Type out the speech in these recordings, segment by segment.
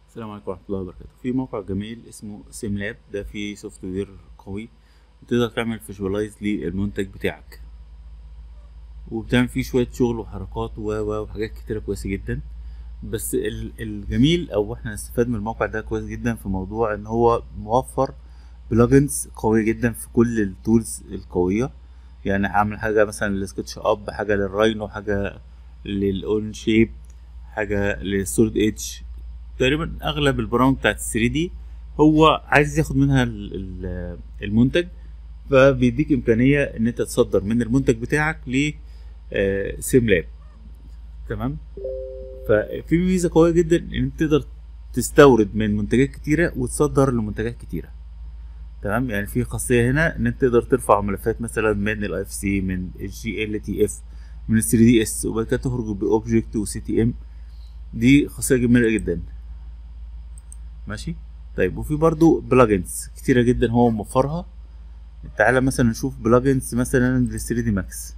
السلام عليكم ورحمة الله وبركاته في موقع جميل اسمه سيم لاب ده فيه سوفت وير قوي تقدر تعمل فيجوالايز للمنتج بتاعك وبتعمل فيه شوية شغل وحركات و و وحاجات كتيرة كويسة جدا بس ال- الجميل او احنا نستفاد من الموقع ده كويس جدا في موضوع ان هو موفر بلجنز قوية جدا في كل التولز القوية يعني هعمل حاجة مثلا للسكتش اب حاجة للراينو حاجة للاون شيب حاجة للسوليد ايدج تقريبا اغلب البرامج بتاعت ال 3 دي هو عايز ياخد منها ال- ال- المنتج فبيديك امكانيه ان انت تصدر من المنتج بتاعك ل سيم لاب تمام ففي ميزه قويه جدا ان انت تقدر تستورد من منتجات كتيره وتصدر لمنتجات كتيره تمام يعني في خاصيه هنا ان انت تقدر ترفع ملفات مثلا من الاي اف سي من الجي ال تي اف من ال 3 دي اس وبعد كده تخرج باوبجكت وسي تي ام دي خاصيه جميله جدا ماشي طيب وفي برضو بلجنز كتيرة جدا هو موفرها تعالى مثلا نشوف بلجنز مثلا لل 3 دي ماكس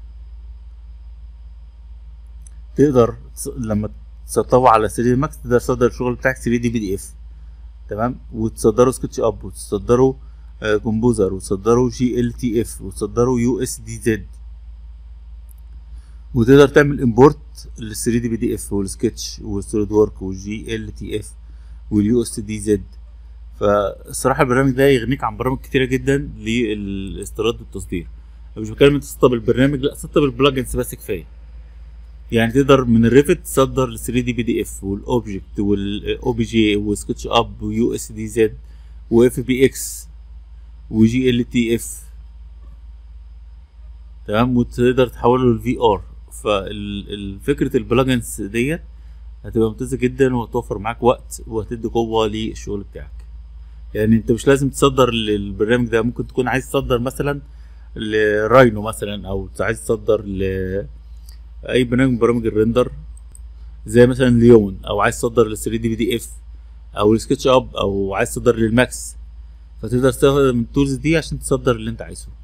تقدر تص- لما تسطبه على 3 دي ماكس تقدر تصدر الشغل بتاعك 3 دي بي دي اف تمام وتصدره سكتش اب وتصدره آه، كومبوزر وتصدره جي ال تي اف وتصدره يو اس دي زد وتقدر تعمل امبورت لل 3 دي بي دي اف والسكتش والسوليد ورك والجي ال تي اف واليو اس دي زد فالصراحه البرنامج ده يغنيك عن برامج كتيره جدا للاستيراد والتصدير أنا مش بتكلم انت تسطب البرنامج لا سطب البلجنز بس كفايه يعني تقدر من الريفت تصدر ل 3 دي بي دي اف والاوبجكت والاو بي جي وسكتش اب ويو اس دي زد واف بي اكس وجي ال تي اف تمام وتقدر تحوله للفي ار فالفكرة البلجنز ديت هتبقى ممتازة جدا وهتوفر معاك وقت وهتدي قوة للشغل بتاعك يعني انت مش لازم تصدر للبرنامج ده ممكن تكون عايز تصدر مثلا لراينو مثلا او عايز تصدر ل اي برنامج من برامج الريندر زي مثلا ليون او عايز تصدر لل 3 دي بي دي اف او السكتش اب او عايز تصدر للماكس فتقدر تستخدم التولز دي عشان تصدر اللي انت عايزه